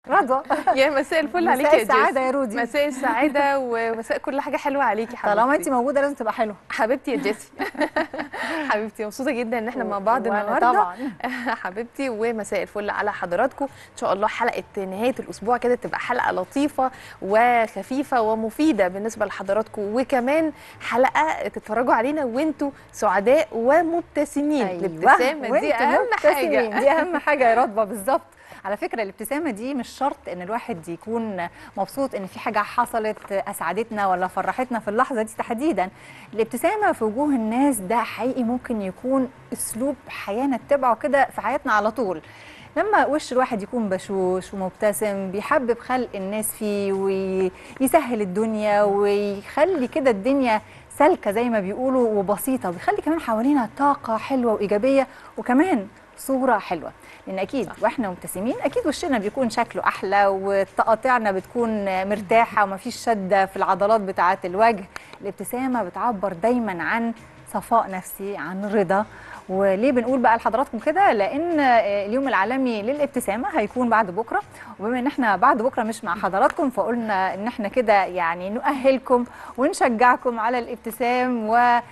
رضوى يا مساء الفل مساء عليكي يا السعادة جيسي. يا رودي. مساء السعاده ومساء كل حاجه حلوه عليكي حبيبتي طالما انت موجوده لازم تبقى حلوه حبيبتي يا جيسي حبيبتي مبسوطه جدا ان احنا مع بعض وأنا النهارده طبعا حبيبتي ومساء الفل على حضراتكم ان شاء الله حلقه نهايه الاسبوع كده تبقى حلقه لطيفه وخفيفه ومفيده بالنسبه لحضراتكم وكمان حلقه تتفرجوا علينا وانتوا سعداء ومبتسمين الابتسامه دي وانتوا اهم مبتسمين. حاجه دي اهم حاجه يا رضوى بالظبط على فكره الابتسامه دي مش شرط ان الواحد يكون مبسوط ان في حاجه حصلت اسعدتنا ولا فرحتنا في اللحظه دي تحديدا الابتسامه في وجوه الناس ده حقيقي ممكن يكون اسلوب حياه نتبعه كده في حياتنا على طول لما وش الواحد يكون بشوش ومبتسم بيحبب خلق الناس فيه ويسهل الدنيا ويخلي كده الدنيا سالكه زي ما بيقولوا وبسيطه وبيخلي كمان حوالينا طاقه حلوه وايجابيه وكمان صوره حلوه لان اكيد واحنا مبتسمين اكيد وشنا بيكون شكله احلى وتقاطعنا بتكون مرتاحه ومفيش شده في العضلات بتاعه الوجه الابتسامه بتعبر دايما عن صفاء نفسي عن رضا وليه بنقول بقى لحضراتكم كده لان اليوم العالمي للابتسامه هيكون بعد بكره وبما ان احنا بعد بكره مش مع حضراتكم فقلنا ان احنا كده يعني نؤهلكم ونشجعكم على الابتسام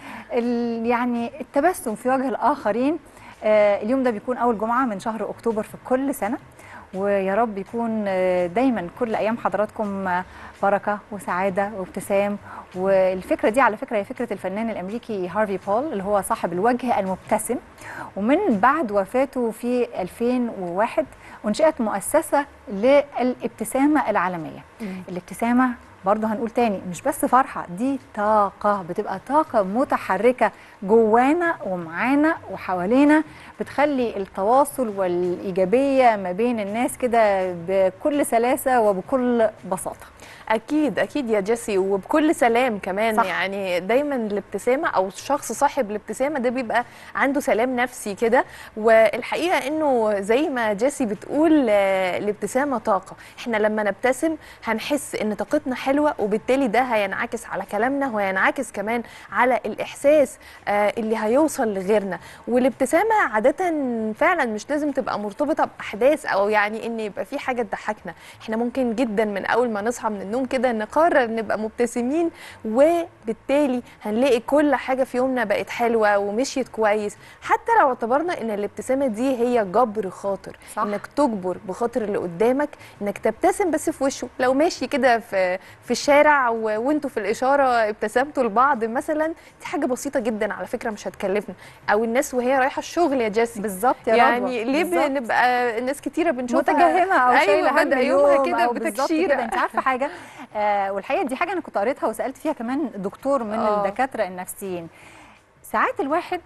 وال يعني التبسم في وجه الاخرين آه، اليوم ده بيكون اول جمعه من شهر اكتوبر في كل سنه ويا رب يكون آه، دايما كل ايام حضراتكم آه، بركه وسعاده وابتسام والفكره دي على فكره هي فكره الفنان الامريكي هارفي بول اللي هو صاحب الوجه المبتسم ومن بعد وفاته في 2001 انشئت مؤسسه للابتسامه العالميه الابتسامه برضه هنقول تاني مش بس فرحة دي طاقة بتبقى طاقة متحركة جوانا ومعانا وحوالينا بتخلي التواصل والإيجابية ما بين الناس كده بكل سلاسة وبكل بساطة اكيد اكيد يا جيسي وبكل سلام كمان صح. صح. يعني دايما الابتسامه او الشخص صاحب الابتسامه ده بيبقى عنده سلام نفسي كده والحقيقه انه زي ما جيسي بتقول آه، الابتسامه طاقه احنا لما نبتسم هنحس ان طاقتنا حلوه وبالتالي ده هينعكس على كلامنا وهينعكس كمان على الاحساس آه، اللي هيوصل لغيرنا والابتسامه عاده فعلا مش لازم تبقى مرتبطه باحداث او يعني ان يبقى في حاجه تضحكنا احنا ممكن جدا من اول ما نصحى من النوم كده نقرر نبقى مبتسمين وبالتالي هنلاقي كل حاجه في يومنا بقت حلوه ومشيت كويس حتى لو اعتبرنا ان الابتسامه دي هي جبر خاطر صح. انك تجبر بخاطر اللي قدامك انك تبتسم بس في وشه لو ماشي كده في في الشارع و... وانتوا في الاشاره ابتسمتوا لبعض مثلا دي حاجه بسيطه جدا على فكره مش هتكلفنا او الناس وهي رايحه الشغل يا جيسي بالظبط يا يعني رضوى، ليه بالظبط. بنبقى ناس كتيره بنشوفها متجهمه او أيوة، شايله هم بادئة يومها اليوم كده أو بالظبط بتكشيره كده انت عارفه حاجه آه والحقيقه دي حاجه انا كنت قريتها وسالت فيها كمان دكتور من آه. الدكاتره النفسيين ساعات الواحد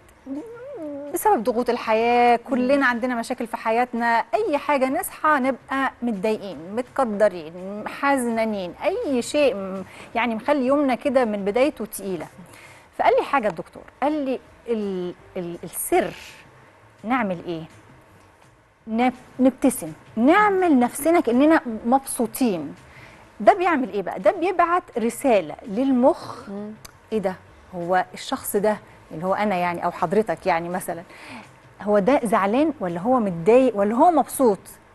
بسبب ضغوط الحياه كلنا عندنا مشاكل في حياتنا اي حاجه نصحى نبقى متضايقين متقدرين حزنانين اي شيء م- يعني مخلي يومنا كده من بدايته تقيله فقال لي حاجه الدكتور قال لي ال ال السر نعمل ايه نب- نبتسم نعمل نفسنا كاننا مبسوطين ده بيعمل ايه بقى ده بيبعت رساله للمخ ايه ده هو الشخص ده اللي هو انا يعني او حضرتك يعني مثلا هو ده زعلان ولا هو متضايق ولا هو مبسوط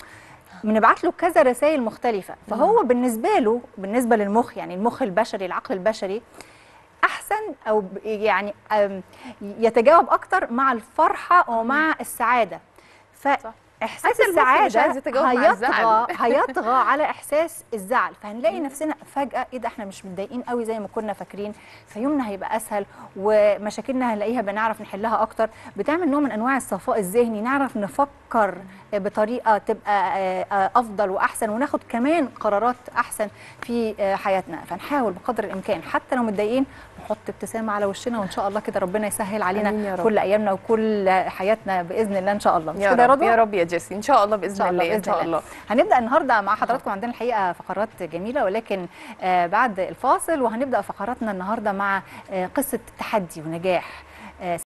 بنبعت له كذا رسائل مختلفه فهو بالنسبه له بالنسبه للمخ يعني المخ البشري العقل البشري احسن او ب- يعني أم، يتجاوب اكتر مع الفرحه ومع السعاده فاحساس حتى المخ مش عايز السعاده يتجاوب مع هيطغى الزعل. هيطغى على احساس الزعل فهنلاقي نفسنا فجاه ايه ده احنا مش متضايقين قوي زي ما كنا فاكرين فيومنا هيبقى اسهل ومشاكلنا هنلاقيها بنعرف نحلها اكتر بتعمل نوع من انواع الصفاء الذهني نعرف نفكر بطريقه تبقى آه، آه، افضل واحسن وناخد كمان قرارات احسن في آه، حياتنا فنحاول بقدر الامكان حتى لو متضايقين نحط ابتسامه على وشنا وان شاء الله كده ربنا يسهل آمين يا علينا رب. كل ايامنا وكل حياتنا باذن الله ان شاء الله مش يا كده يا رب رضوى يا رب يا جيسي ان شاء الله باذن ان شاء الله الله ان باذن شاء الله هنبدا النهارده مع حضراتكم عندنا الحقيقه فقرات جميله ولكن آه بعد الفاصل وهنبدا فقراتنا النهارده مع آه قصه تحدي ونجاح آه